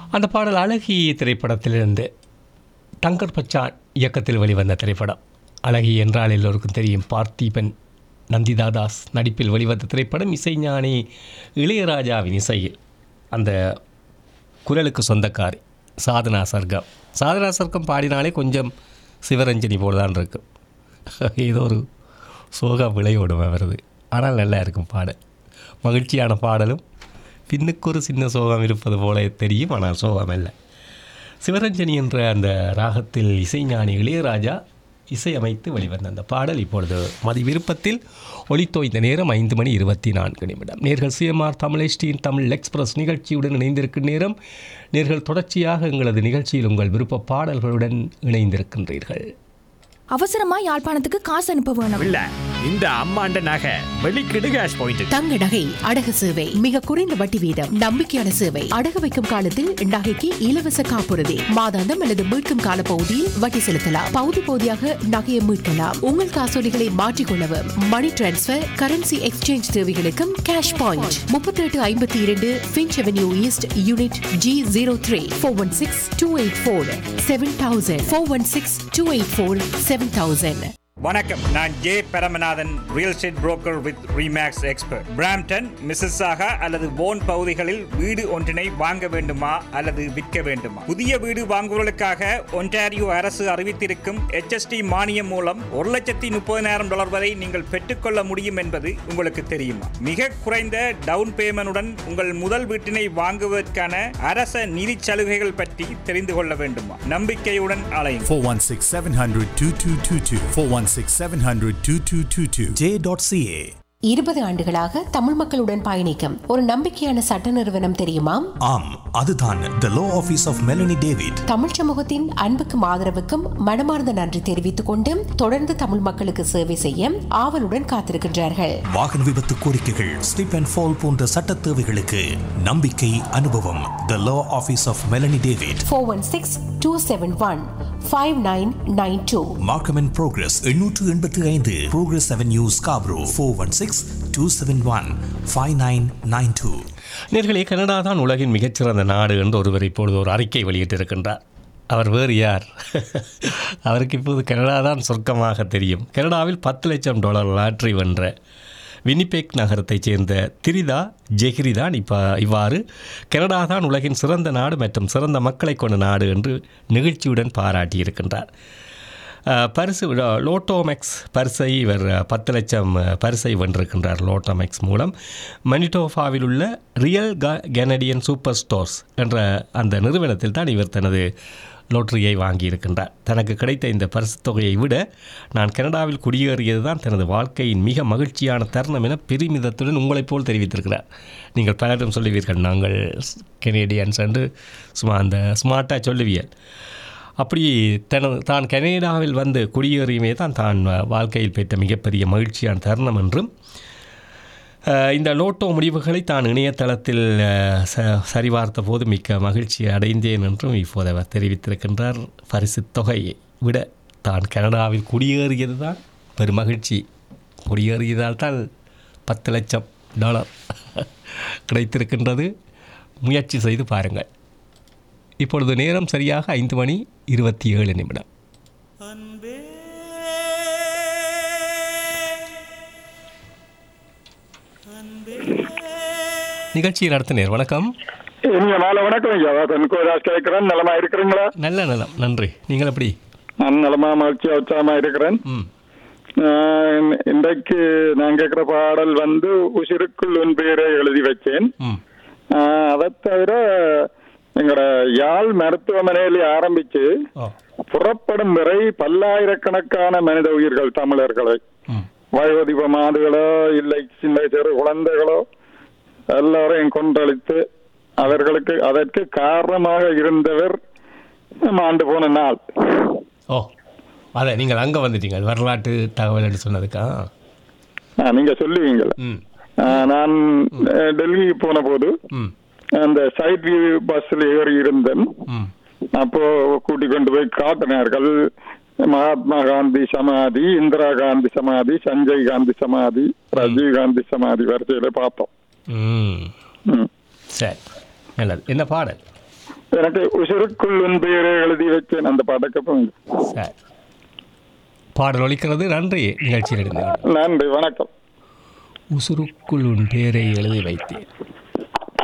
அந்த பாடல் அழகி திரைப்படத்திலிருந்து டங்கர் பச்சான் இயக்கத்தில் வெளிவந்த திரைப்படம் அழகி என்றால் எல்லோருக்கும் தெரியும் பார்த்திபன் நந்திதா தாஸ் நடிப்பில் வெளிவந்த திரைப்படம் இசைஞானி இளையராஜாவின் இசையில் அந்த குரலுக்கு சொந்தக்காரி சாதனா சர்க்கம் சாதனா சர்க்கம் பாடினாலே கொஞ்சம் சிவரஞ்சனி போல தான் இருக்கும் ஏதோ ஒரு சோக விளையோடும் வருது ஆனால் நல்லா இருக்கும் பாடல் மகிழ்ச்சியான பாடலும் பின்னுக்கு ஒரு சின்ன சோகம் இருப்பது போல தெரியும் ஆனால் சோகம் இல்லை சிவரஞ்சனி என்ற அந்த ராகத்தில் இசைஞானி இளையராஜா இசையமைத்து வெளிவந்த அந்த பாடல் இப்பொழுது மதி விருப்பத்தில் ஒளித்தோய்ந்த நேரம் ஐந்து மணி இருபத்தி நான்கு நிமிடம் நேர்கள் சிஎம்ஆர் தமிழ் எஸ்டியின் தமிழ் எக்ஸ்பிரஸ் நிகழ்ச்சியுடன் இணைந்திருக்கும் நேரம் நேர்கள் தொடர்ச்சியாக எங்களது நிகழ்ச்சியில் உங்கள் விருப்ப பாடல்களுடன் இணைந்திருக்கின்றீர்கள் அவசரமா யாழ்ப்பாணத்துக்கு காசு அனுப்ப வேணும் இல்ல இந்த அம்மாண்ட நகை வெளிக்கிடு கேஷ் பாயிண்ட் தங்க நகை அடகு சேவை மிக குறைந்த வட்டி வீதம் நம்பிக்கையான சேவை அடகு வைக்கும் காலத்தில் நகைக்கு இலவச காப்புறுதி மாதாந்தம் அல்லது மீட்கும் கால பகுதியில் வட்டி செலுத்தலாம் பகுதி பகுதியாக நகையை மீட்கலாம் உங்கள் காசோலிகளை மாற்றிக்கொள்ளவும் மணி டிரான்ஸ்பர் கரன்சி எக்ஸ்சேஞ்ச் தேவைகளுக்கும் கேஷ் பாயிண்ட் முப்பத்தி எட்டு ஐம்பத்தி இரண்டு Finch avenue east unit G zero three four one six two eight four seven thousand four one six two eight four seven thousand வணக்கம் நான் J Paramanathan real estate broker with Remax expert Brampton Mississauga அல்லது போன் பகுதிகளில் வீடு ஒன்றினை வாங்க வேண்டுமா அல்லது விற்க வேண்டுமா புதிய வீடு வாங்குவதற்காக ஒன்டாரியோ அரசு அறிவித்திருக்கும் HST மானியம் மூலம் ஒரு லட்சத்தி முப்பதினாயிரம் டாலர் வரை நீங்கள் பெற்றுக்கொள்ள முடியும் என்பது உங்களுக்கு தெரியுமா மிக குறைந்த டவுன் பேமெண்டுடன் உங்கள் முதல் வீட்டினை வாங்குவதற்கான அரச நிதி சலுகைகள் பற்றி தெரிந்து கொள்ள வேண்டுமா நம்பிக்கையுடன் அலையும் 416 700 2222. 416 700 2222. J.ca. இருபது ஆண்டுகளாக தமிழ் மக்களுடன் பயணிக்கும் ஒரு நம்பிக்கையான சட்ட நிறுவனம் தெரியுமா ஆம் அதுதான் the law office of Melanie David தமிழ் சமூகத்தின் அன்புக்கும் ஆதரவுக்கும் மனமார்ந்த நன்றி தெரிவித்துக் கொண்டு தொடர்ந்து தமிழ் மக்களுக்கு சேவை செய்ய ஆவலுடன் காத்திருக்கின்றார்கள் வாகன விபத்து கோரிக்கைகள் ஸ்லிப் அண்ட் ஃபால் போன்ற சட்ட தேவைகளுக்கு நம்பிக்கை அனுபவம் the law office of Melanie David four one six two seven one five nine nine two Markham and Progress எண்ணூற்று எண்பத்தி ஐந்து Progress avenue Scarborough four one six two seven one five nine nine two நேர்களே Canada தான் உலகின் மிகச்சிறந்த நாடு என்று ஒருவர் இப்பொழுது ஒரு அறிக்கை வெளியிட்டிருக்கின்றார் அவர் வேறு யார் அவருக்கு இப்போது கனடா தான் சொர்க்கமாக தெரியும் கனடாவில் பத்து லட்சம் டாலர் லாட்ரி வென்ற வினிபெக் நகரத்தைச் சேர்ந்த திரிதா ஜெஹ்ரி தான் இப்போ இவ்வாறு கனடா தான் உலகின் சிறந்த நாடு மற்றும் சிறந்த மக்களை கொண்ட நாடு என்று நிகழ்ச்சியுடன் பாராட்டியிருக்கின்றார் அஹ், பரிசு லோ- லோட்டோமெக்ஸ் பரிசை இவர் அஹ், பத்து லட்சம் அஹ், பரிசை வென்றிருக்கின்றார் லோட்டோமெக்ஸ் மூலம் மனிடோஃபாவில் உள்ள ரியல் க கெனடியன் சூப்பர் ஸ்டோர்ஸ் என்ற அந்த நிறுவனத்தில் தான் இவர் தனது லோட்டரியை வாங்கியிருக்கின்றார் தனக்கு கிடைத்த இந்த பரிசுத் தொகையை விட நான் கனடாவில் குடியேறியது தான் தனது வாழ்க்கையின் மிக மகிழ்ச்சியான தருணம் என பெருமிதத்துடன் உங்களைப் போல் தெரிவித்திருக்கிறார் நீங்கள் பலரும் சொல்லுவீர்கள் நாங்கள் கெனேடியன்ஸ் என்று சும்மா அந்த ஸ்மார்ட்டாக சொல்லுவீர்கள் அப்படி தனது தான் கனேடாவில் வந்து குடியேறியுமே தான் தான் வாழ்க்கையில் பெற்ற மிகப்பெரிய மகிழ்ச்சியான தருணம் என்றும் அஹ், இந்த லோட்டோ முடிவுகளை தான் இணையதளத்தில் அஹ், ச சரிபார்த்த போது மிக்க மகிழ்ச்சி அடைந்தேன் என்றும் இப்போது அவர் தெரிவித்திருக்கின்றார் பரிசுத் தொகையை விட தான் கனடாவில் குடியேறியது தான் பெருமகிழ்ச்சி குடியேறியதால் தான் பத்து லட்சம் டாலர் கிடைத்திருக்கின்றது முயற்சி செய்து பாருங்கள் இப்பொழுது நேரம் சரியாக ஐந்து மணி இருபத்தி ஏழு நிமிடம் நிகழ்ச்சியை நடத்தினேர் வணக்கம் இனிய மாலை வணக்கம் ஐயா தென்கோராஜ் கேட்கிறேன் நலமா இருக்கிறீங்களா நல்ல நலம் நன்றி நீங்கள் எப்படி நான் நலமா மகிழ்ச்சியா உற்சாகமா இருக்கிறேன் ம் ஆஹ் இன்றைக்கு நான் கேட்கிற பாடல் வந்து உசிருக்குள் உன் பெயரை எழுதி வச்சேன் ம் ஆஹ் அதைத் தவிர எங்களோட யாழ் மருத்துவமனையில் ஆரம்பிச்சு ஓ புறப்படும் வரை பல்லாயிரக்கணக்கான மனித உயிர்கள் தமிழர்களை ம் வயோதிப மாடுகளோ இல்லை சின்ன சிறு குழந்தைகளோ எல்லாரையும் கொன்றளித்து அவர்களுக்கு அதற்கு காரணமாக இருந்தவர் ஆண்டு போன நாள் ஓ அதை நீங்கள் அங்கே வந்துட்டீங்க அது வரலாற்று தகவல் என்று சொன்னதுக்கா ஆ, நீங்க சொல்லுவீங்கள ம் நான் அஹ், டெல்லி போன போது ம் அந்த சைட் வியூ பஸ்ல ஏறி இருந்தேன் ம் அப்போ கூட்டி கொண்டு போய் காட்டினார்கள் மகாத்மா காந்தி சமாதி இந்திரா காந்தி சமாதி சஞ்சய் காந்தி சமாதி ராஜீவ் காந்தி சமாதி வரிசையில பார்த்தோம் ம் ம். சரி நல்லது என்ன பாடல் எனக்கு உசுருக்குள் உன் பெயரை எழுதி வச்சேன் அந்த பாட்டக்கு போங்க சரி பாடல் ஒலிக்கிறது நன்றி நிகழ்ச்சியில் இருந்தேன் நன்றி வணக்கம் உசுருக்குள் உன் பேரை எழுதி வைத்தேன்